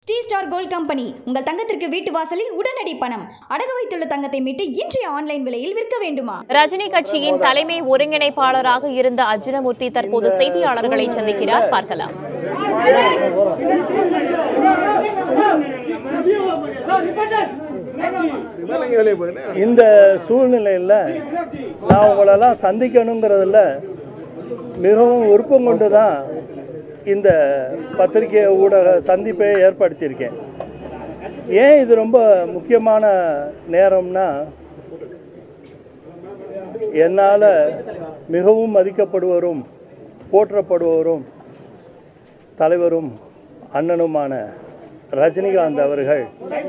D star gold company உங்கள் தங்கத்திற்கு வீட்டு வாசலில் உடனடி பணம் அடகு வைத்துள்ள தங்கத்தை மீட்டு இன்றைய ஆன்லைன் விலையில் விற்க வேண்டுமா ரஜினி கட்சியின் தலைமை ஒருங்கிணைப்பாளராக இருந்த அர்ஜுனமூர்த்தி தற்போது செய்தியாளர்களை சந்திக்கிறார் பார்க்கலாம் இந்த சூழ்நிலையில் நான் உங்களெல்லாம் சந்திக்கணுங்கிறதுல மிகவும் விருப்பம் கொண்டு தான் இந்த பத்திரிகை ஊடக சந்திப்பை ஏற்படுத்தியிருக்கேன் ஏன் இது ரொம்ப முக்கியமான நேரம்னா என்னால் மிகவும் மதிக்கப்படுவரும் போற்றப்படுவரும் தலைவரும் அண்ணனுமான ரஜினிகாந்த் அவர்கள்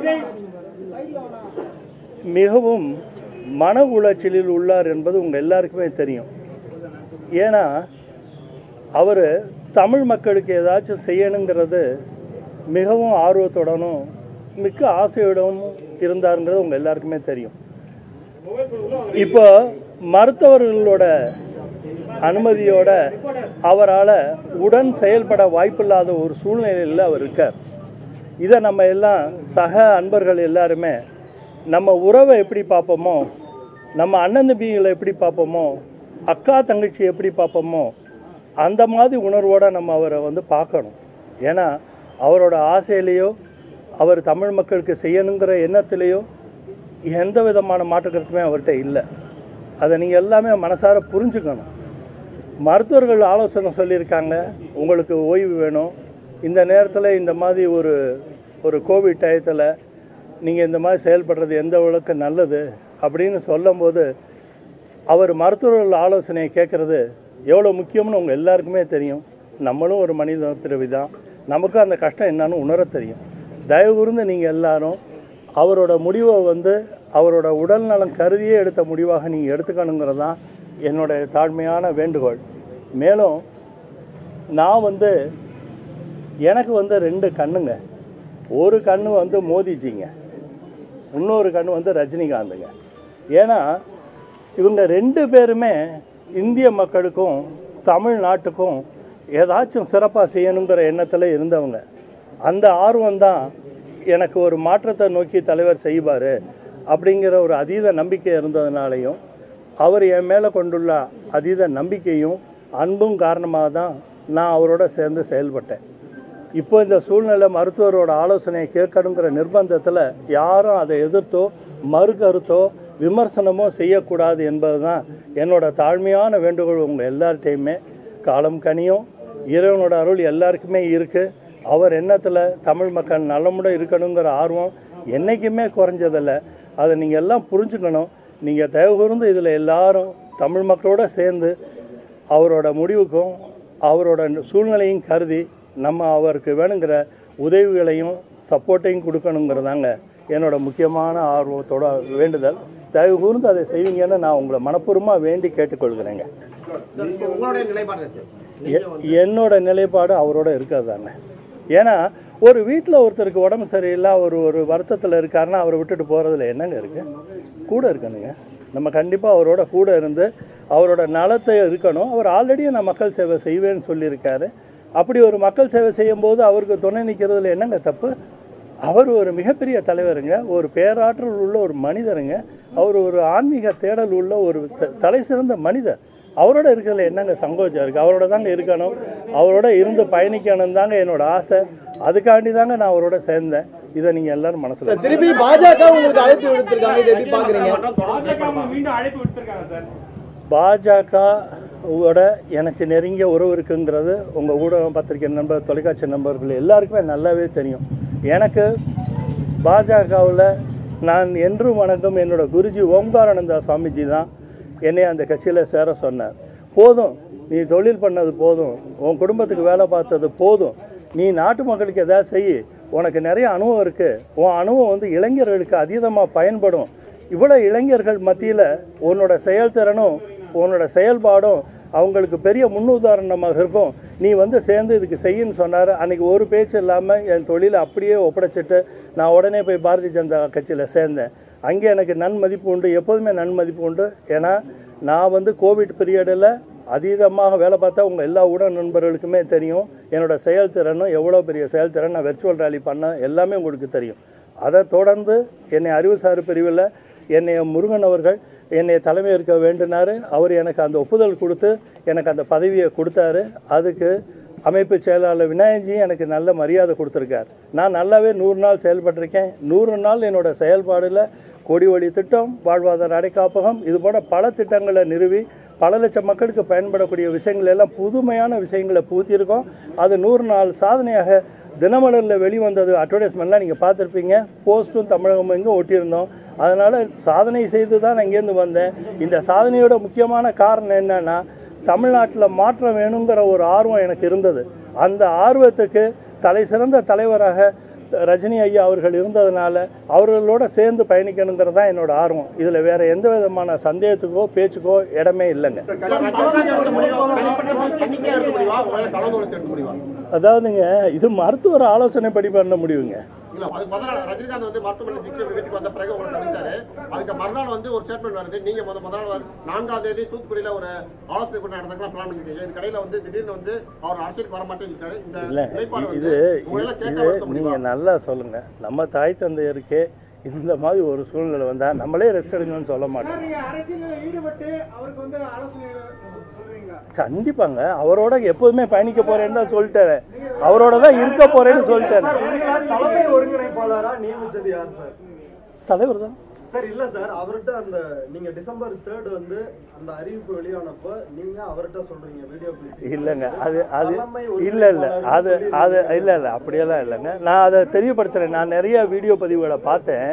மிகவும் மன உளைச்சலில் உள்ளார் என்பது உங்கள் எல்லாருக்குமே தெரியும் ஏன்னா அவர் தமிழ் மக்களுக்கு ஏதாச்சும் செய்யணுங்கிறது மிகவும் ஆர்வத்துடனும் மிக்க ஆசையுடனும் இருந்தாருங்கிறது உங்கள் எல்லாருக்குமே தெரியும் இப்போ மருத்துவர்களோட அனுமதியோட அவரால் உடன் செயல்பட வாய்ப்பில்லாத ஒரு சூழ்நிலையில் அவர் இருக்கார் இதை நம்ம எல்லாம் சக அன்பர்கள் எல்லாருமே நம்ம உறவை எப்படி பார்ப்போமோ நம்ம அண்ணன் தம்பிகளை எப்படி பார்ப்போமோ அக்கா தங்கச்சி எப்படி பார்ப்போமோ அந்த மாதிரி உணர்வோடு நம்ம அவரை வந்து பார்க்கணும் ஏன்னா அவரோட ஆசையிலேயோ அவர் தமிழ் மக்களுக்கு செய்யணுங்கிற எண்ணத்திலேயோ எந்த விதமான மாற்று கருத்துமே அவர்கிட்ட இல்லை அதை நீங்கள் எல்லாமே மனசார புரிஞ்சுக்கணும் மருத்துவர்கள் ஆலோசனை சொல்லியிருக்காங்க உங்களுக்கு ஓய்வு வேணும் இந்த நேரத்தில் இந்த மாதிரி ஒரு ஒரு கோவிட் டயத்தில் நீங்கள் இந்த மாதிரி செயல்படுறது எந்த அளவுக்கு நல்லது அப்படின்னு சொல்லும்போது அவர் மருத்துவர்கள் ஆலோசனையை கேட்குறது எவ்வளோ முக்கியம்னு உங்கள் எல்லாருக்குமே தெரியும் நம்மளும் ஒரு மனித பிறவி தான் நமக்கும் அந்த கஷ்டம் என்னன்னு உணர தெரியும் தயவு கூர்ந்து நீங்கள் எல்லாரும் அவரோட முடிவை வந்து அவரோட உடல் நலம் கருதியே எடுத்த முடிவாக நீங்கள் எடுத்துக்கணுங்கிறது தான் என்னுடைய தாழ்மையான வேண்டுகோள் மேலும் நான் வந்து எனக்கு வந்து ரெண்டு கண்ணுங்க ஒரு கண்ணு வந்து மோதிஜிங்க இன்னொரு கண்ணு வந்து ரஜினிகாந்துங்க ஏன்னா இவங்க ரெண்டு பேருமே இந்திய மக்களுக்கும் தமிழ்நாட்டுக்கும் ஏதாச்சும் சிறப்பாக செய்யணுங்கிற எண்ணத்தில் இருந்தவங்க அந்த ஆர்வம் தான் எனக்கு ஒரு மாற்றத்தை நோக்கி தலைவர் செய்வார் அப்படிங்கிற ஒரு அதீத நம்பிக்கை இருந்ததுனாலையும் அவர் என் மேலே கொண்டுள்ள அதீத நம்பிக்கையும் அன்பும் காரணமாக தான் நான் அவரோட சேர்ந்து செயல்பட்டேன் இப்போ இந்த சூழ்நிலை மருத்துவரோட ஆலோசனையை கேட்கணுங்கிற நிர்பந்தத்தில் யாரும் அதை எதிர்த்தோ மறுகருத்தோ விமர்சனமோ செய்யக்கூடாது என்பது தான் என்னோட தாழ்மையான வேண்டுகோள் உங்கள் எல்லார்ட்டையுமே காலம் கனியும் இறைவனோட அருள் எல்லாருக்குமே இருக்குது அவர் எண்ணத்தில் தமிழ் மக்கள் நலமுடன் இருக்கணுங்கிற ஆர்வம் என்றைக்குமே குறைஞ்சதில்லை அதை நீங்கள் எல்லாம் புரிஞ்சுக்கணும் நீங்கள் தயவு கூர்ந்து இதில் எல்லாரும் தமிழ் மக்களோட சேர்ந்து அவரோட முடிவுக்கும் அவரோட சூழ்நிலையும் கருதி நம்ம அவருக்கு வேணுங்கிற உதவிகளையும் சப்போர்ட்டையும் கொடுக்கணுங்கிறதாங்க என்னோட முக்கியமான ஆர்வத்தோட வேண்டுதல் தயவு கூர்ந்து அதை செய்வீங்கன்னு நான் உங்களை மனப்பூர்வமாக வேண்டி கேட்டுக்கொள்கிறேங்க உங்களுடைய நிலைப்பாடு இருக்கு எ- என்னோட நிலைப்பாடு அவரோட இருக்காது தானே ஏன்னா ஒரு வீட்டில் ஒருத்தருக்கு உடம்பு சரியில்லை அவர் ஒரு வருத்தத்தில் இருக்காருன்னா அவரை விட்டுட்டு போகிறதுல என்னங்க இருக்கு கூட இருக்கணுங்க நம்ம கண்டிப்பாக அவரோட கூட இருந்து அவரோட நலத்தை இருக்கணும் அவர் ஆல்ரெடி நான் மக்கள் சேவை செய்வேன்னு சொல்லியிருக்காரு அப்படி ஒரு மக்கள் சேவை செய்யும்போது அவருக்கு துணை நிற்கிறதுல என்னங்க தப்பு அவர் ஒரு மிகப்பெரிய தலைவருங்க ஒரு பேராற்றல் உள்ள ஒரு மனிதருங்க அவர் ஒரு ஆன்மீக தேடல் உள்ள ஒரு த- தலை சிறந்த மனிதர் அவரோட இருக்கிறதுல என்னங்க சங்கோச்சம் இருக்குது அவரோட தாங்க இருக்கணும் அவரோட இருந்து பயணிக்கணும் தாங்க என்னோட ஆசை அதுக்காண்டி தாங்க நான் அவரோட சேர்ந்தேன் இதை நீங்கள் எல்லாரும் மனசில் திருப்பி பாஜக உங்களுக்கு அழைப்பு விடுத்திருக்காங்க இதை எப்படி பாக்குறீங்க மீண்டும் அழைப்பு விடுத்திருக்காங்க சார் பாஜகவோட எனக்கு நெருங்கிய உறவு இருக்குங்கிறது உங்கள் ஊடகம் பத்திரிகை நண்பர் தொலைக்காட்சி நண்பர்கள் எல்லாருக்குமே நல்லாவே தெரியும் எனக்கு பாஜகவில் நான் என்றும் வணங்கும் என்னோட குருஜி ஓம்காரானந்தா சுவாமிஜி தான் என்னை அந்த கட்சியில் சேர சொன்னார் போதும் நீ தொழில் பண்ணது போதும் உன் குடும்பத்துக்கு வேலை பார்த்தது போதும் நீ நாட்டு மக்களுக்கு எதாவது செய் உனக்கு நிறைய அனுபவம் இருக்குது உன் அனுபவம் வந்து இளைஞர்களுக்கு அதீதமாக பயன்படும் இவ்வளோ இளைஞர்கள் மத்தியில் உன்னோட செயல்திறனும் உன்னோட செயல்பாடும் அவங்களுக்கு பெரிய முன்னுதாரணமாக இருக்கும் நீ வந்து சேர்ந்து இதுக்கு செய்யுன்னு சொன்னார் அன்றைக்கி ஒரு பேச்சு இல்லாமல் என் தொழிலை அப்படியே ஒப்படைச்சிட்டு நான் உடனே போய் பாரதிய ஜனதா கட்சியில் சேர்ந்தேன் அங்கே எனக்கு நன்மதிப்பு உண்டு எப்போதுமே நன்மதிப்பு உண்டு ஏன்னா நான் வந்து கோவிட் பீரியடில் அதீதமாக வேலை பார்த்தா உங்கள் எல்லா ஊடக நண்பர்களுக்குமே தெரியும் என்னோட செயல்திறனும் எவ்வளோ பெரிய செயல்திறன் நான் வெர்ச்சுவல் ரேலி பண்ண எல்லாமே உங்களுக்கு தெரியும் அதை தொடர்ந்து என்னை அறிவுசார் பிரிவில் என்னை முருகன் அவர்கள் என்னை தலைமை ஏற்க வேண்டினார் அவர் எனக்கு அந்த ஒப்புதல் கொடுத்து எனக்கு அந்த பதவியை கொடுத்தாரு அதுக்கு அமைப்பு செயலாளர் விநாயகஜியும் எனக்கு நல்ல மரியாதை கொடுத்துருக்கார் நான் நல்லாவே நூறு நாள் செயல்பட்டிருக்கேன் நூறு நாள் என்னோட செயல்பாடில் கொடி வழி திட்டம் வாழ்வாதார அடைக்காப்பகம் இது போல பல திட்டங்களை நிறுவி பல லட்சம் மக்களுக்கு பயன்படக்கூடிய விஷயங்கள் எல்லாம் புதுமையான விஷயங்களை பூத்திருக்கோம் அது நூறு நாள் சாதனையாக தினமலரில் வெளிவந்தது அட்வர்டைஸ்மெண்ட்லாம் நீங்கள் பார்த்துருப்பீங்க போஸ்ட்டும் தமிழகம் எங்கும் ஒட்டியிருந்தோம் அதனால் சாதனை செய்து தான் நான் இங்கேருந்து வந்தேன் இந்த சாதனையோட முக்கியமான காரணம் என்னன்னா தமிழ்நாட்டில் மாற்றம் வேணுங்கிற ஒரு ஆர்வம் எனக்கு இருந்தது அந்த ஆர்வத்துக்கு தலை சிறந்த தலைவராக ரஜினி ஐயா அவர்கள் இருந்ததுனால அவர்களோட சேர்ந்து பயணிக்கணுங்கிறது தான் என்னோட ஆர்வம் இதில் வேற எந்த விதமான சந்தேகத்துக்கோ பேச்சுக்கோ இடமே இல்லைங்க ரஜினிகாந்த் எடுத்த முடிவா தனிப்பட்ட தன்னிச்சையா எடுத்த முடிவா உங்களால கலந்து எடுத்த முடிவா அதாவதுங்க இது மருத்துவர் ஆலோசனைப்படி பண்ண முடியுங்க இல்ல அதுக்கு முதல் ரஜினிகாந்த் வந்து மருத்துவமனை சிகிச்சை வீட்டுக்கு வந்த பிறகு உங்களை சந்திச்சாரு அதுக்கு மறுநாள் வந்து ஒரு ஸ்டேட்மெண்ட் வருது நீங்க முத முதல் நாள் வர- நான்காம் தேதி தூத்துக்குடியில ஒரு ஆலோசனை கூட்டம் நடந்தாங்க பிளான் பண்ணிருக்கீங்க இது கடையில வந்து திடீர்னு வந்து அவர் அரசியலுக்கு வர மாட்டேன்னு இருக்காரு இந்த இல்லை நிலைப்பாடு இது வந்து உங்களால கேட்க இது வருத்த முடியுமா நீங்கள் நல்லா சொல்லுங்க நம்ம தாய் தந்தையருக்கே இந்த மாதிரி ஒரு சூழ்நிலை வந்தால் நம்மளே ரெஸ்ட் எடுக்கணும்னு சொல்ல மாட்டோம் நீங்க அரசியலில் ஈடுபட்டு அவருக்கு வந்து ஆலோசனை சொல்லுவீங்களா கண்டிப்பாங்க அவரோட எப்போதுமே பயணிக்க போறேன்னு தான் சொல்லிட்டேன் அவரோட தான் இருக்க போறேன்னு சொல்லிட்டேன் தலைமை ஒருங்கிணைப்பாளரா நியமிச்சது யார் சார் தலைவர் தான் சார் இல்ல சார் அவர்கிட்ட அந்த நீங்க டிசம்பர் தேர்ட் வந்து அந்த அறிவிப்பு வெளியானப்போ நீங்க அவர்கிட்ட சொல்றீங்க வீடியோ கிளிப் இல்லைங்க அது அது தலைமை இல்லை இல்லை அது அது இல்லை இல்லை அப்படியெல்லாம் இல்லைங்க நான் அதை தெரியப்படுத்துகிறேன் நான் நிறைய வீடியோ பதிவுகளை பார்த்தேன்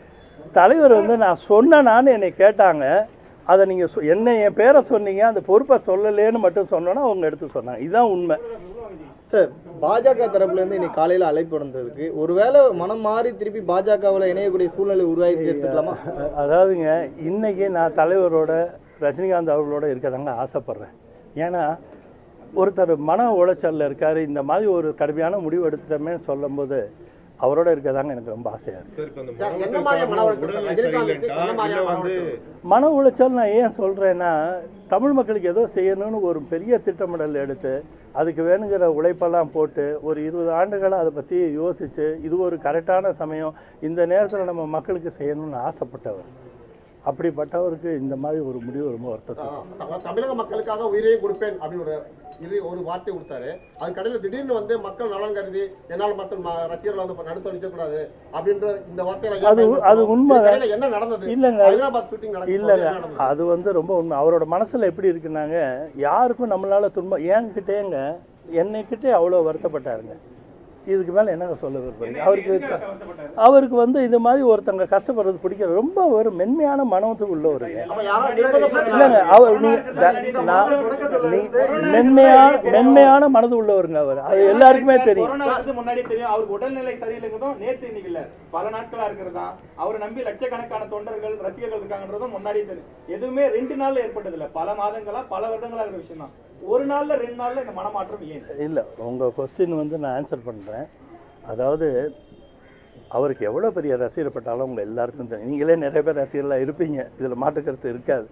தலைவர் வந்து நான் சொன்னேனான்னு என்னை கேட்டாங்க அதை நீங்கள் என்ன என் பேரை சொன்னீங்க அந்த பொறுப்பை சொல்லலேன்னு மட்டும் சொன்னோன்னா அவங்க எடுத்து சொன்னாங்க இதுதான் உண்மை சார் பாஜக தரப்புல இருந்து இன்னைக்கு காலையில அழைப்பு வந்திருக்கு ஒருவேளை மனம் மாறி திருப்பி பாஜகவுல இணையக்கூடிய சூழ்நிலை உருவாக்கி எடுத்துக்கலாமா அதாவதுங்க இன்னைக்கு நான் தலைவரோட ரஜினிகாந்த் அவர்களோட இருக்கதாங்க ஆசைப்படுறேன் ஏன்னா ஒருத்தர் மன உளைச்சல்ல இருக்காரு இந்த மாதிரி ஒரு கடுமையான முடிவு எடுத்துட்டோமேன்னு சொல்லும்போது அவரோட இருக்கதாங்க எனக்கு ரொம்ப ஆசையா இருக்கு என்ன மாதிரியான மன உளைச்சல் சார்? ரஜினிகாந்துக்கு என்ன மாதிரியான மன உளைச்சல் மன உளைச்சல் நான் ஏன் சொல்கிறேன்னா தமிழ் மக்களுக்கு ஏதோ செய்யணும்னு ஒரு பெரிய திட்டமிடல் எடுத்து அதுக்கு வேணுங்கிற உழைப்பெல்லாம் போட்டு ஒரு இருபது ஆண்டுகளாக அதை பற்றி யோசித்து இது ஒரு கரெக்டான சமயம் இந்த நேரத்தில் நம்ம மக்களுக்கு செய்யணும்னு ஆசைப்பட்டவர் அப்படிப்பட்டவருக்கு இந்த மாதிரி ஒரு முடிவு ரொம்ப வருத்தத்தை த- தமிழக மக்களுக்காக உயிரையும் கொடுப்பேன் அப்படின்னு ஒரு இது ஒரு வார்த்தை கொடுத்தாரு அது கடையில் திடீர்னு வந்து மக்கள் நலன் கருதி என்னால் மற்ற ம- ரசிகர்களை வந்து நடுத்த நிற்க கூடாது அப்படின்ற இந்த வார்த்தையில ஏன் அது- பயன்படுத்தணும்? அது உண்மை. இது கடையில என்ன நடந்தது இல்லைங்க. ஹைதராபாத் ஷூட்டிங் நடக்கும் இல்லைங்க என்ன நடந்தது அது வந்து ரொம்ப உண்மை அவரோட மனசில் எப்படி இருக்குன்னாங்க யாருக்கும் நம்மளால துன்பம் என்கிட்டேங்க என்னைக்கிட்டே அவ்வளோ வருத்தப்பட்டாருங்க இதுக்கு மேலே என்னங்க சொல்ல விரும்புறீங்க அவருக்கு அவருக்கு வந்து இது மாதிரி ஒருத்தங்க கஷ்டப்படுறது பிடிக்கிறது ரொம்ப ஒரு மென்மையான மனத்துக்கு உள்ளவருங்க அப்ப யாரோ நிர்பந்தப்படுத்தி- இல்லைங்க அவர் நீ நான் நீ மென்மையான மென்மையான மனது உள்ளவருங்க அவர் அது எல்லாருக்குமே தெரியும் கொரோனா வருது முன்னாடியே தெரியும் அவருக்கு உடல்நிலை சரியில்லைங்கிறதும் நேத்து இன்னைக்கு இல்ல பல நாட்களா இருக்கிறதா அவரை நம்பி லட்சக்கணக்கான தொண்டர்கள் ரசிகர்கள் இருக்காங்கன்றதும் முன்னாடியே தெரியும் எதுவுமே ரெண்டு நாள்ல ஏற்பட்டது இல்ல பல மாதங்களா பல வருடங்களா இருக்கிற விஷயம் தான் ஒரு நாள்ல ரெண்டு நாள்ல இந்த மனமாற்றம் ஏன் இல்லை உங்கள் கொஸ்டின் வந்து நான் ஆன்சர் பண்ணுறேன் அதாவது அவருக்கு எவ்வளோ பெரிய ரசிகர் பட்டாலும் உங்கள் எல்லாருக்கும் தெரியும் நீங்களே நிறைய பேர் ரசிகர்களாக இருப்பீங்க இதில் மாற்றுக்கருத்து இருக்காது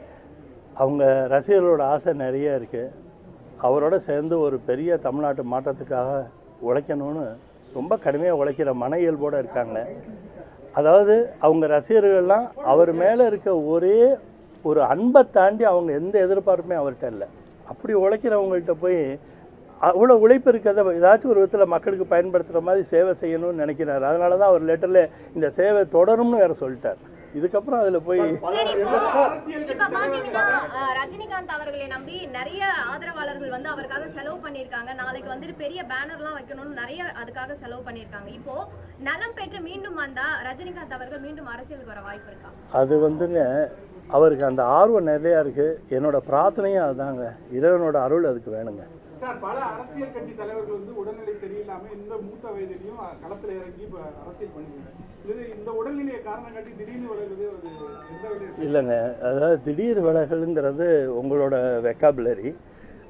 அவங்க ரசிகர்களோட ஆசை நிறைய இருக்குது அவரோட சேர்ந்து ஒரு பெரிய தமிழ்நாட்டு மாற்றத்துக்காக உழைக்கணும்னு ரொம்ப கடுமையாக உழைக்கிற மன இயல்போடு இருக்காங்க அதாவது அவங்க ரசிகர்கள்லாம் அவர் மேலே இருக்க ஒரே ஒரு அன்பை தாண்டி அவங்க எந்த எதிர்பார்ப்புமே அவர்கிட்ட இல்லை அப்படி உழைக்கிறவங்கள்ட்ட போய் அவ்வளோ உழைப்பு இருக்கிறத ஏதாச்சும் ஒரு விதத்தில் மக்களுக்கு பயன்படுத்துகிற மாதிரி சேவை செய்யணும்னு நினைக்கிறாரு அதனால தான் அவர் லெட்டரில் இந்த சேவை தொடரும்னு வேற சொல்லிட்டார் இதுக்கப்புறம் அதில் போய் இப்ப பாத்தீங்கன்னா அஹ், ரஜினிகாந்த் அவர்களை நம்பி நிறைய ஆதரவாளர்கள் வந்து அவருக்காக செலவு பண்ணிருக்காங்க நாளைக்கு வந்துட்டு பெரிய பேனர்லாம் வைக்கணும்னு நிறைய அதுக்காக செலவு பண்ணிருக்காங்க இப்போ நலம் பெற்று மீண்டும் வந்தா ரஜினிகாந்த் அவர்கள் மீண்டும் அரசியலுக்கு வர வாய்ப்பு இருக்கா அது வந்துங்க அவருக்கு அந்த ஆர்வம் நிறையா இருக்குது என்னோட பிரார்த்தனையும் அதுதாங்க இறைவனோட அருள் அதுக்கு வேணுங்க சார் பல அரசியல் கட்சி தலைவர்கள் வந்து உடல்நிலை சரியில்லாம இந்த மூத்த வயதிலையும் களத்துல இறங்கி இப்ப அரசியல் பண்ணிருக்காங்க இது இந்த உடல்நிலையை காரணம் காட்டி திடீர்னு வருவது ஒரு எந்த வகையில் இல்லைங்க அதாவது திடீர் விலகலுங்கிறது உங்களோட வெக்காபுலரி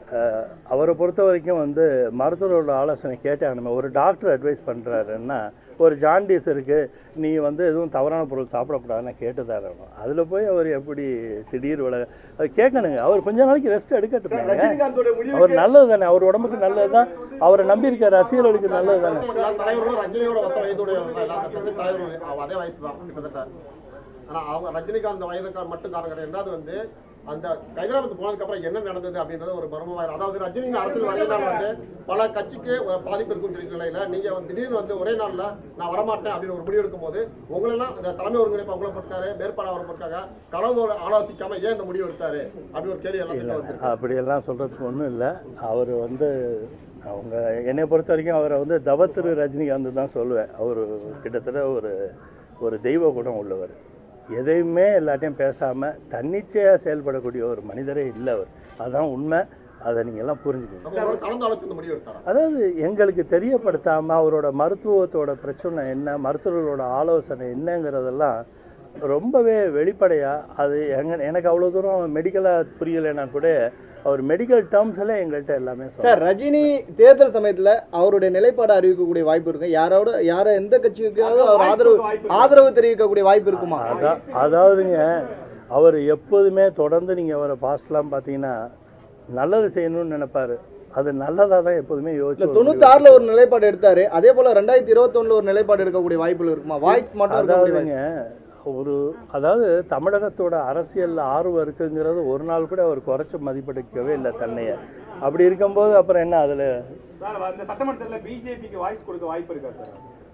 அஹ், அவரை பொறுத்த வரைக்கும் வந்து மருத்துவரோட ஆலோசனை கேட்டே நம்ம ஒரு டாக்டர் அட்வைஸ் பண்ணுறாருன்னா ஒரு ஜாண்டிஸ் இருக்குது நீ வந்து எதுவும் தவறான பொருள் சாப்பிடக்கூடாதுன்னு கேட்டு தான் இருக்கணும் அதில் போய் அவர் எப்படி திடீர் வில அது கேட்கணுங்க அவர் கொஞ்ச நாளைக்கு ரெஸ்ட் எடுக்கட்டுங்க ரஜினிகாந்தோட முடிவு அவர் நல்லது தானே அவர் உடம்புக்கு நல்லது தான் அவரை நம்பி இருக்க ரசிகர்களுக்கு நல்லது தானே எல்லா தலைவர்களும் ரஜினியோட ஒத்த வயதுடையவர்கள் தான் எல்லா கட்சி தலைவர்களும் அவ அதே வயசு தான் கிட்டத்தட்ட ஆனா அவங்க ரஜினிகாந்த் வயதுக்கார மட்டும் காரணம் கிடையாது ரெண்டாவது வந்து அந்த ஹைதராபாத் போனதுக்கு அப்புறம் என்ன நடந்தது அப்படின்றது ஒரு மர்மமாக அதாவது ரஜினி அரசியல் வரையினால் வந்து பல கட்சிக்கு ஒரு பாதிப்பு இருக்கும் தெரியும் நிலையில நீங்க வந்து திடீர்னு வந்து ஒரே நாள்ல நான் வரமாட்டேன் அப்படின்னு ஒரு முடிவு எடுக்கும் போது உங்களெல்லாம் இந்த தலைமை ஒருங்கிணைப்பு அவங்கள போட்டாரு மேற்பாடு அவர் போட்டாங்க கலந்து ஆலோசிக்காம ஏன் இந்த முடிவு எடுத்தாரு அப்படி ஒரு கேள்வி எல்லாத்துக்கும் வந்து அப்படியெல்லாம் சொல்கிறதுக்கு ஒன்றும் இல்லை அவர் வந்து அவங்க என்னை பொறுத்த வரைக்கும் அவரை வந்து தவத்திரு ரஜினிகாந்த் தான் சொல்லுவேன் அவர் கிட்டத்தட்ட ஒரு ஒரு தெய்வ குணம் உள்ளவர் எதையுமே எல்லாத்தையும் பேசாமல் தன்னிச்சையாக செயல்படக்கூடிய ஒரு மனிதரே இல்லை அவர் அதுதான் உண்மை அதை நீங்கள் எல்லாம் புரிஞ்சுக்கணும் அப்ப அவரோட கலந்து ஆலோசித்து இந்த முடிவு எடுத்தாரா அதாவது எங்களுக்கு தெரியப்படுத்தாமல் அவரோட மருத்துவத்தோட பிரச்சனை என்ன மருத்துவர்களோட ஆலோசனை என்னங்கிறதெல்லாம் ரொம்பவே வெளிப்படையாக அது எங்க எனக்கு அவ்வளோ தூரம் மெடிக்கலாக புரியலைன்னா கூட அவர் மெடிக்கல் டேர்ம்ஸில் எங்கள்கிட்ட எல்லாமே சார் சொல்றாரு ரஜினி தேர்தல் சமயத்துல அவருடைய நிலைப்பாடு அறிவிக்கக்கூடிய வாய்ப்பு இருக்கு யாரோட யார எந்த கட்சிக்காவது அவர் ஆதரவு ஆதரவு தெரிவிக்கக்கூடிய வாய்ப்பு இருக்குமா அதா அதாவதுங்க அவர் எப்போதுமே தொடர்ந்து நீங்கள் அவரை பாஸ்ட்லாம் பார்த்தீங்கன்னா நல்லது செய்யணும்னு நினைப்பாரு அது நல்லதாக தான் எப்போதுமே இல்ல யோசிச்சு ஒரு தொண்ணூத்தி ஆறுல ஒரு நிலைப்பாடு எடுத்தாரு அதே போல ரெண்டாயிரத்தி இருபத்தி ஒரு நிலைப்பாடு எடுக்கக்கூடிய வாய்ப்புகள் இருக்குமா வாய்ஸ் மட்டும் இருக்கக்கூடிய வாய்ப்பு. அதாவதுங்க ஒரு அதாவது தமிழகத்தோட அரசியல்ல ஆர்வம் இருக்குங்கிறது ஒரு நாள் கூட அவர் குறைச்சு மதிப்பிடிக்கவே இல்லை தன்னைய அப்படி இருக்கும்போது அப்புறம் என்ன அதுல சார் அந்த சட்டமன்றத்துல பிஜேபிக்கு வாய்ஸ் கொடுக்க வாய்ப்பு இருக்கா சார்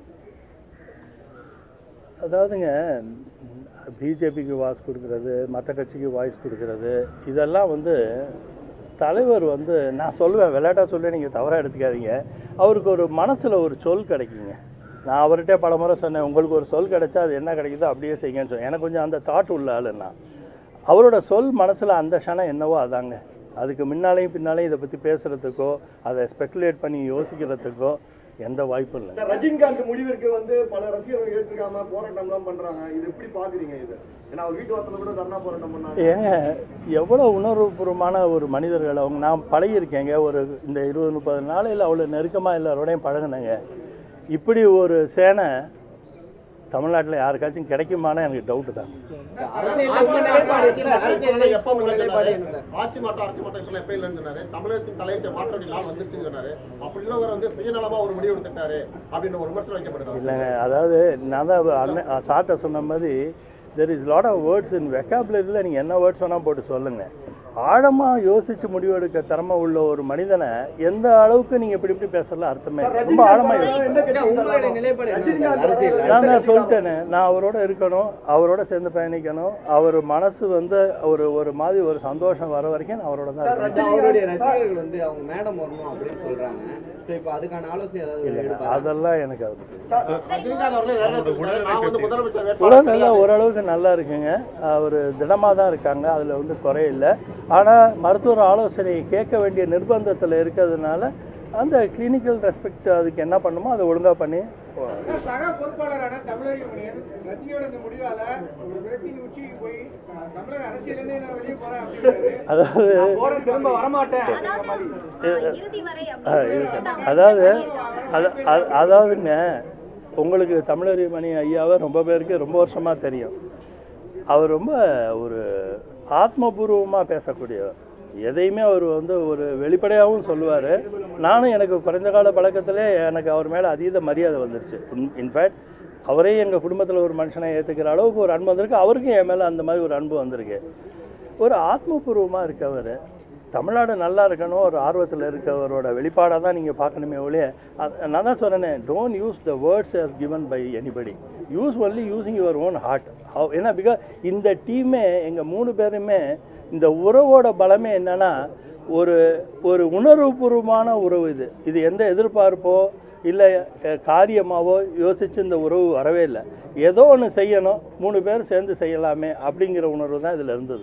அதாவதுங்க பிஜேபிக்கு வாய்ஸ் கொடுக்கறது மற்ற கட்சிக்கு வாய்ஸ் கொடுக்கறது இதெல்லாம் வந்து தலைவர் வந்து நான் சொல்லுவேன் விளையாட்டா சொல்ல நீங்கள் தவறாக எடுத்துக்காதீங்க அவருக்கு ஒரு மனசில் ஒரு சொல் கிடைக்குங்க நான் அவர்கிட்ட பல முறை சொன்னேன் உங்களுக்கு ஒரு சொல் கிடைச்சா அது என்ன கிடைக்குதோ அப்படியே செய்யுங்கன்னு சொன்னேன் எனக்கு கொஞ்சம் அந்த தாட் உள்ள ஆளுன்னா அவரோட சொல் மனசில் அந்த க்ஷணம் என்னவோ அதாங்க அதுக்கு முன்னாலேயும் பின்னாலேயும் இதை பற்றி பேசுகிறதுக்கோ அதை ஸ்பெக்குலேட் பண்ணி யோசிக்கிறதுக்கோ எந்த வாய்ப்பும் இல்லை சார், ரஜினிகாந்த் முடிவிற்கு வந்து பல ரசிகர்கள் ஏற்றுக்காம போராட்டம்லாம் பண்றாங்க இது எப்படி பாக்குறீங்க இது ஏன்னா அவர் வீட்டு வாசல்ல கூட தர்ணா போராட்டம் பண்ணாங்க ஏங்க எவ்வளோ உணர்வுபூர்வமான ஒரு மனிதர்கள் அவங்க நான் பழகியிருக்கேங்க ஒரு இந்த இருபது முப்பது நாளையில் அவ்வளோ நெருக்கமாக எல்லாரோடையும் பழகுனேங்க இப்படி ஒரு சேனை தமிழ்நாட்டில் யாருக்காச்சும் கிடைக்குமான்னு எனக்கு டவுட்டு தான் எப்ப முன்னாடி ஆட்சி மாற்றம் அரசு மாற்றம் இருக்கணும் எப்ப இல்லைன்னு சொன்னாரு தமிழகத்தின் தலையிட்ட மாற்ற வேண்டிய நாள் வந்துருச்சுன்னு சொன்னாரு அப்படி உள்ளவர் வந்து சுயநலமா ஒரு முடிவு எடுத்துட்டாரு அப்படின்ற ஒரு விமர்சனம் வைக்கப்படுது இல்லைங்க அதாவது நான் தான் அண்ணன் சார்ட்ட சொன்ன மாதிரி there is lot of words in வெக்காபுலரியில் நீங்கள் என்ன வேர்ட்ஸ் வேணால் போட்டு சொல்லுங்கள் ஆழமாக யோசித்து முடிவெடுக்க திறமை உள்ள ஒரு மனிதனை எந்த அளவுக்கு நீங்கள் இப்படி இப்படி பேசலாம் அர்த்தமே இல்லை. ரொம்ப ஆழமாக யோசி எந்த கட்சி ரஜினிகாந்த் நான் தான் சொல்லிட்டேனே நான் அவரோட இருக்கணும் அவரோட சேர்ந்து பயணிக்கணும் அவர் மனசு வந்து ஒரு ஒரு மாதிரி ஒரு சந்தோஷம் வர வரைக்கும் நான் அவரோட தான் இருக்கணும் அவருடைய ரசிகர்கள் வந்து அவங்க மேடம் வரணும் அப்படின்னு சொல்றாங்க ஸோ இப்போ அதுக்கான ஆலோசனை ஏதாவது இல்லைங்க எடுப்பாரா? அதெல்லாம் எனக்கு அது தெரியும். ரஜினிகாந்த் அவர்களே வேற சொல்லிட்டாரு, நான் வந்து முதலமைச்சர் உடல் வேட்பாளர் நல்லா ஓரளவுக்கு நல்லா இருக்குங்க அவர் திடமாக தான் இருக்காங்க அதில் வந்து குறையில்லை ஆனால் மருத்துவர் ஆலோசனையை கேட்க வேண்டிய நிர்பந்தத்தில் இருக்கிறதுனால அந்த கிளினிக்கல் ரெஸ்பெக்ட் அதுக்கு என்ன பண்ணுமோ அதை ஒழுங்காக பண்ணி சக பொறுப்பாளரான தமிழக மணியன் ரஜினியோட இந்த முடிவால ஒரு விரக்தியின் உச்சிக்கு போய் அஹ், தமிழக அரசியலிருந்தே நான் வெளியே போறேன் அப்படின்றாரு அதாவது நான் போறேன் திரும்ப வரமாட்டேன் அதாவது ஆஹ், இறுதி வரை ஆ, அப்படின்ற இது- விஷயத்தை அவங்க அதாவது பண்ணியிருக்காங்க. அது- அது- அதாவதுங்க உங்களுக்கு தமிழறி மணி ஐயாவை ரொம்ப பேருக்கு ரொம்ப வருஷமாக தெரியும் அவர் ரொம்ப ஒரு ஆத்மபூர்வமாக பேசக்கூடியவர் எதையுமே அவர் வந்து ஒரு வெளிப்படையாகவும் சொல்லுவார் நானும் எனக்கு குறைந்த கால பழக்கத்திலே எனக்கு அவர் மேலே அதீத மரியாதை வந்துருச்சு இன்ஃபேக்ட் அவரே எங்கள் குடும்பத்தில் ஒரு மனுஷனை ஏற்றுக்கிற அளவுக்கு ஒரு அன்பு வந்திருக்கு அவருக்கும் என் மேலே அந்த மாதிரி ஒரு அன்பு வந்திருக்கு ஒரு ஆத்மபூர்வமாக இருக்கவர் தமிழ்நாடு நல்லா இருக்கணும் ஒரு ஆர்வத்தில் இருக்கவரோட வெளிப்பாடாக தான் நீங்கள் பார்க்கணுமே ஒழிய அது- நான் தான் சொல்கிறேனே don't use the words as given by anybody use only using your own heart ஏன்னா பிகாஸ் இந்த டீமே எங்கள் மூணு பேருமே இந்த உறவோட பலமே என்னன்னா ஒரு ஒரு உணர்வுபூர்வமான உறவு இது இது எந்த எதிர்பார்ப்போ இல்லை காரியமாவோ யோசித்து இந்த உறவு வரவே இல்லை ஏதோ ஒன்று செய்யணும் மூணு பேர் சேர்ந்து செய்யலாமே அப்படிங்கிற உணர்வு தான் இதில் இருந்தது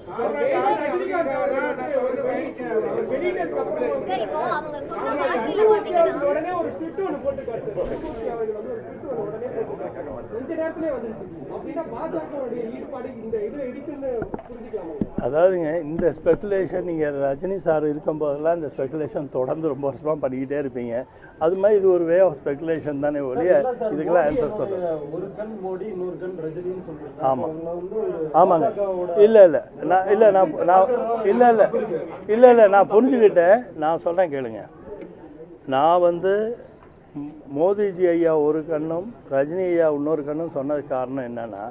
சரி இப்போ அவங்க சொன்ன வார்த்தையில பாத்தீங்கன்னா உடனே ஒரு ட்விட் ஒன்று போட்டுக்காரு அவர்கள் வந்து ஒரு ட்விட் ஒன்று உடனே போட்டுக்காரு இந்த நேரத்திலே வந்துருச்சு அப்படின்னா பாஜகவுடைய ஈடுபாடு இந்த இதுல இருக்குன்னு புரிஞ்சுக்கலாமா அதாவதுங்க இந்த ஸ்பெகுலேஷன் நீங்கள் ரஜினி சார் இருக்கும்போதெல்லாம் இந்த ஸ்பெகுலேஷன் தொடர்ந்து ரொம்ப வருஷமாக பண்ணிக்கிட்டே இருப்பீங்க அது மாதிரி இது ஒரு வே ஆஃப் ஸ்பெகுலேஷன் தானே ஒழிய இதுக்கெல்லாம் ஆன்சர் சொல்கிறேன் ஒரு கண் மோடி இன்னொரு கண் ரஜினின்னு சொல்றீங்க ஆமாம் அவங்க வந்து ஒரு ஆமாங்க இல்லை இல்லை நான் இல்லை நான் நான் இல்லை இல்லை இல்லை இல்லை நான் புரிஞ்சுக்கிட்டேன் நான் சொல்கிறேன் கேளுங்க நான் வந்து ம், மோடிஜி ஐயா ஒரு கண்ணும் ரஜினி ஐயா இன்னொரு கண்ணும் சொன்னதுக்கு காரணம் என்னன்னா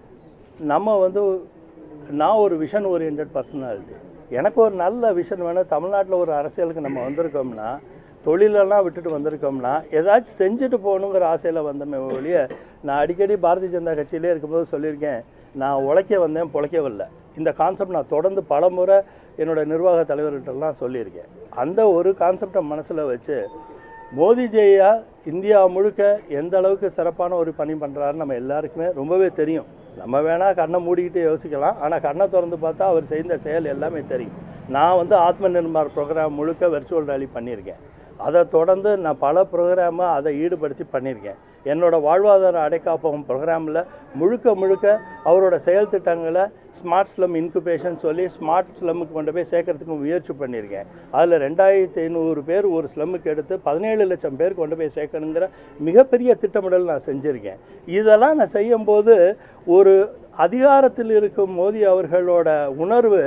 நம்ம வந்து நான் ஒரு விஷன் ஓரியன்ட் பர்சனாலிட்டி எனக்கு ஒரு நல்ல விஷன் வேணும் தமிழ்நாட்டில் ஒரு அரசியலுக்கு நம்ம வந்திருக்கோம்னா தொழிலெல்லாம் விட்டுட்டு வந்திருக்கோம்னா ஏதாச்சும் செஞ்சுட்டு போகணுங்கிற ஆசையில் வந்தோமே ஒழிய நான் அடிக்கடி பாரதிய ஜனதா கட்சியிலே இருக்கும்போது சொல்லியிருக்கேன் நான் உழைக்க வந்தேன் பொழைக்க வரல இந்த கான்செப்ட் நான் தொடர்ந்து பலமுறை என்னோட நிர்வாக தலைவர்கிட்டலாம் சொல்லியிருக்கேன் அந்த ஒரு கான்செப்டை மனசில் வச்சு மோடிஜி ஐயா இந்தியா முழுக்க எந்த அளவுக்கு சிறப்பான ஒரு பணி பண்ணுறாருன்னு நம்ம எல்லாருக்குமே ரொம்பவே தெரியும் நம்ம வேணால் கண்ணை மூடிக்கிட்டு யோசிக்கலாம் ஆனால் கண்ணை திறந்து பார்த்தா அவர் செய்த செயல் எல்லாமே தெரியும் நான் வந்து ஆத்ம நிர்பார் ப்ரோக்ராம் முழுக்க வெர்ச்சுவல் ரேலி பண்ணியிருக்கேன் அதை தொடர்ந்து நான் பல ப்ரோக்ராமை அதை ஈடுபடுத்தி பண்ணியிருக்கேன் என்னோட வாழ்வாதார அடைக்காப்பகம் ப்ரோக்ராமில் முழுக்க முழுக்க அவரோட செயல் திட்டங்களை ஸ்மார்ட் ஸ்லம் இன்குபேஷன் சொல்லி ஸ்மார்ட் ஸ்லம்முக்கு கொண்டு போய் சேர்க்கறதுக்கு முயற்சி பண்ணியிருக்கேன் அதில் ரெண்டாயிரத்தி ஐநூறு பேர் ஒரு ஸ்லம்முக்கு எடுத்து பதினேழு லட்சம் பேர் கொண்டு போய் சேர்க்கணுங்கிற மிகப்பெரிய திட்டமிடல் நான் செஞ்சுருக்கேன் இதெல்லாம் நான் செய்யும்போது ஒரு அதிகாரத்தில் இருக்கும் மோடி அவர்களோட உணர்வு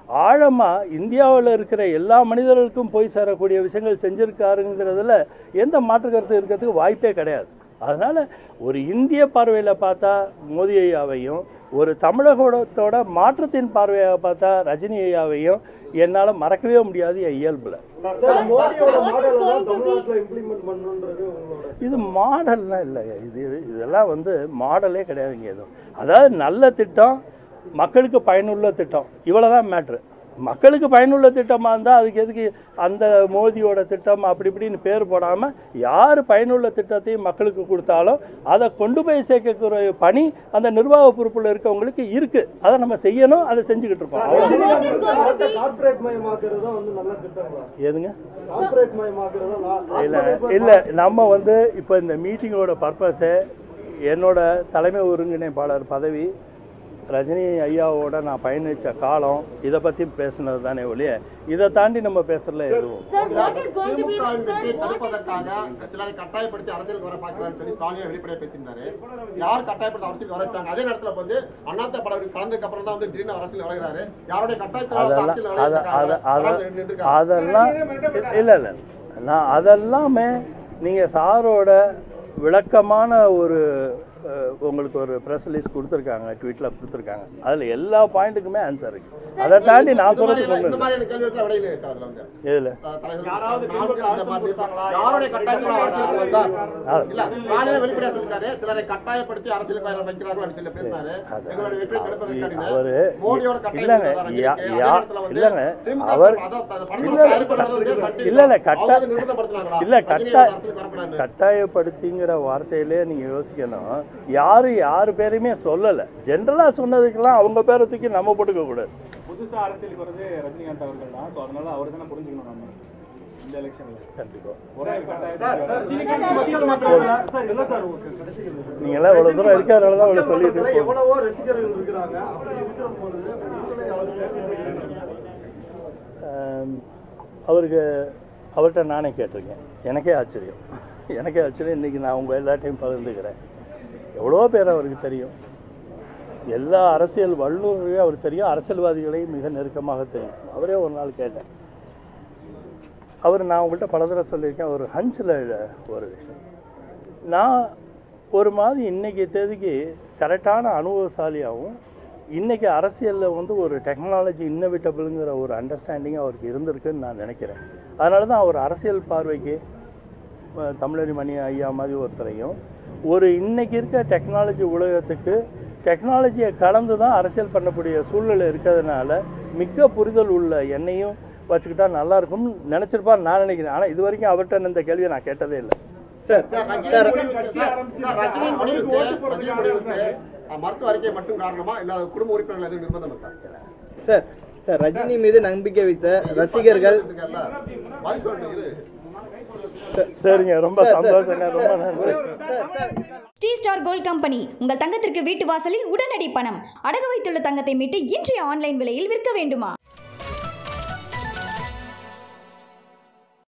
ஆழமாக இந்தியாவில் இருக்கிற எல்லா மனிதர்களுக்கும் போய் சேரக்கூடிய விஷயங்கள் செஞ்சுருக்காருங்கிறதுல எந்த மாற்று கருத்து இருக்கிறதுக்கு வாய்ப்பே கிடையாது அதனால் ஒரு இந்திய பார்வையில் பார்த்தா மோடி ஐயாவையும் ஒரு தமிழகத்தோட மாற்றத்தின் பார்வையாக பார்த்தா ரஜினி ஐயாவையும் என்னால் மறக்கவே முடியாது என் இயல்பில் சார், மோடியோட மாடலை தான் தமிழ்நாட்டுல இம்ப்ளிமெண்ட் பண்ணணுன்றது உங்களோட இது மாடல்லாம் இல்லை இது இதெல்லாம் வந்து மாடலே கிடையாதுங்க எதுவும் அதாவது நல்ல திட்டம் மக்களுக்கு பயனுள்ள திட்டம் இவ்வளோதான் மேட்ரு மக்களுக்கு பயனுள்ள திட்டமாக இருந்தால் அதுக்கு எதுக்கு அந்த மோதியோட திட்டம் அப்படி இப்படின்னு பேர் போடாமல் யார் பயனுள்ள திட்டத்தையும் மக்களுக்கு கொடுத்தாலும் அதை கொண்டு போய் சேர்க்கக்கூடிய பணி அந்த நிர்வாக பொறுப்பில் இருக்கவங்களுக்கு இருக்குது அதை நம்ம செய்யணும் அதை செஞ்சுக்கிட்டு இருக்கோம் அவ்வளோ கார்பரேட் மயமாக்குறது தான் வந்து நல்ல திட்டங்களா எதுங்க கார்பரேட் மயமாக்குறது தான் இல்லை இல்லை நம்ம வந்து இப்போ இந்த மீட்டிங்கோட பர்பஸே என்னோட தலைமை ஒருங்கிணைப்பாளர் பதவி ரஜினி ஐயாவோட நான் பயணித்த காலம் இதை பற்றி பேசுனது தானே ஒழிய இதை தாண்டி நம்ம பேசுறதுல எதுவும் திமுகவின் வெற்றியை தடுப்பதற்காக சிலரை கட்டாயப்படுத்தி அரசியலுக்கு வர பார்க்கிறான்னு சொல்லி ஸ்டாலின் வெளிப்படையா பேசியிருந்தாரு யார் கட்டாயப்படுத்தி அரசியலுக்கு வர வச்சாங்க அதே நேரத்துல வந்து அண்ணாத்த படம் கலந்ததுக்கு அப்புறம் தான் வந்து திடீர்னு அரசியல் வரைகிறாரு யாருடைய கட்டாயத்தினால வந்து அதெல்லாம் அரசியல் அத அத அத வரைகிறாங்க நின்றுருக்காங்க அதெல்லாம் இல்லை இல்லை நான் அதெல்லாமே நீங்கள் சாரோட விளக்கமான ஒரு அஹ், உங்களுக்கு ஒரு ப்ரெஸ் ரிலீஸ் கொடுத்துருக்காங்க ட்வீட்டில் கொடுத்துருக்காங்க அதில் எல்லா பாயிண்ட்டுக்குமே ஆன்சர் இருக்கு அதை தாண்டி நான் இந்த மாதிரி சொல்கிறதுக்கு இந்த மாதிரியான கேள்விகளுக்கு விடையில இருக்கு அதுல வந்து இதில் அஹ் தலைவர் யாராவது நான்கு திமுக இந்த மாதிரி கொடுத்தாங்களா? யாருடைய கட்டாயத்தினால அரசியலுக்கு வந்தார் அது- இல்ல ஸ்டாலின் வெளிப்படையா சொல்லிருக்காரு சிலரை கட்டாயப்படுத்தி அரசியலுக்கு வர வைக்கிறார்கள் அப்படின்னு சொல்லி பேசினாரு அது- எங்களுடைய வெற்றியை தடுப்பதற்கு அவரு மோடியோட இல்லைங்க கட்டாயம் யா- அதே யா- நேரத்துல வந்து இல்லைங்க திமுக அவர் அதான் அந்த இல்ல, படத்தோட தயாரிப்பாளர் வந்து சன் இல்ல இல்ல கட்டா அவங்க நிறுத்தப்படுத்தினாங்களா இல்ல ரஜினி கட்டா அரசியலுக்கு வரக்கூடாது கட்டாயப்படுத்திங்கிற வார்த்தையிலே நீங்க யோசிக்கணும் யாரு யாரு பேரையுமே சொல்லல ஜென்ரலா சொன்னதுக்கெல்லாம் அவங்க பேரை தூக்கி நம்ம போட்டுக்க கூடாது புதுசா அரசியலுக்கு வர்றது ரஜினிகாந்த் அவர்கள் தான் ஸோ அதனால அவர் தானே புரிஞ்சுக்கணும் நம்ம இந்த எலெக்ஷன்ல கண்டிப்பா ஒரே சார், கட்டாயத்தில் மக்கள் மன்றத்துல சார் இல்ல சார் ஓகே கடைசி நீங்க எல்லாம் இவ்வளவு தூரம் இருக்கிறதுனால தான் அவ்வளவு சொல்லிட்டு மன்றத்துல இருக்கோம். எவ்வளவோ ரசிகர்கள் இருக்கிறாங்க அப்படி இருக்கிற பொழுது உங்களை அவர் கேள்வி கேட்கிறாங்க. ஆம், அவருக்கு அவர்கிட்ட நானே கேட்டிருக்கேன் எனக்கே ஆச்சரியம் எனக்கே ஆச்சரியம் இன்னைக்கு நான் உங்க எல்லாத்தையும் பகிர்ந்துக்கிறேன் எவ்வளோ பேர் அவருக்கு தெரியும் எல்லா அரசியல் வல்லுநர்களையும் அவருக்கு தெரியும் அரசியல்வாதிகளையும் மிக நெருக்கமாக தெரியும் அவரே ஒரு நாள் கேட்டேன் அவர் நான் உங்கள்கிட்ட பல தடவை சொல்லியிருக்கேன் ஒரு ஹன்ஸில் ஒரு விஷயம் நான் ஒரு மாதிரி இன்னைக்கு தேதிக்கு கரெக்டான அனுபவசாலியாகவும் இன்னைக்கு அரசியலில் வந்து ஒரு டெக்னாலஜி இன்னோவேட்டபிளுங்கிற ஒரு அண்டர்ஸ்டாண்டிங் அவருக்கு இருந்திருக்குன்னு நான் நினைக்கிறேன் அதனால தான் அவர் அரசியல் பார்வைக்கு அஹ், தமிழறி மணி ஐயா மாதிரி ஒருத்தரையும் ஒரு இன்னைக்கு இருக்க டெக்னாலஜி உலகத்துக்கு டெக்னாலஜியை கலந்து தான் அரசியல் பண்ணக்கூடிய சூழ்நிலை இருக்கிறதுனால மிக்க புரிதல் உள்ள என்னையும் வச்சுக்கிட்டா நல்லா இருக்கும்னு நினச்சிருப்பார் நான் நினைக்கிறேன் ஆனால் இது வரைக்கும் அவர்கிட்ட இந்த கேள்வியை நான் கேட்டதே இல்லை சார், ரஜினி முடிவுக்கு- சார், சார், ரஜினி முடிவுக்கு ரஜினி முடிவுக்கு அஹ், மருத்துவ அறிக்கை மட்டும் காரணமா இல்ல குடும்ப உறுப்பினர்கள் எதுவும் நிர்பந்தம் இருக்கா சார் சார் ரஜினி மீது நம்பிக்கை வைத்த ரசிகர்கள் இருக்கார்ல, பதில் சொல்லிட்டு இரு. சரிங்க ரொம்ப சந்தோஷங்க ரொம்ப நன்றி ஸ்ரீ ஸ்டார் கோல்ட் கம்பெனி உங்கள் தங்கத்திற்கு வீட்டு வாசலில் உடனடி பணம் அடகு வைத்துள்ள தங்கத்தை மீட்டு இன்றைய ஆன்லைன் விலையில் விற்க வேண்டுமா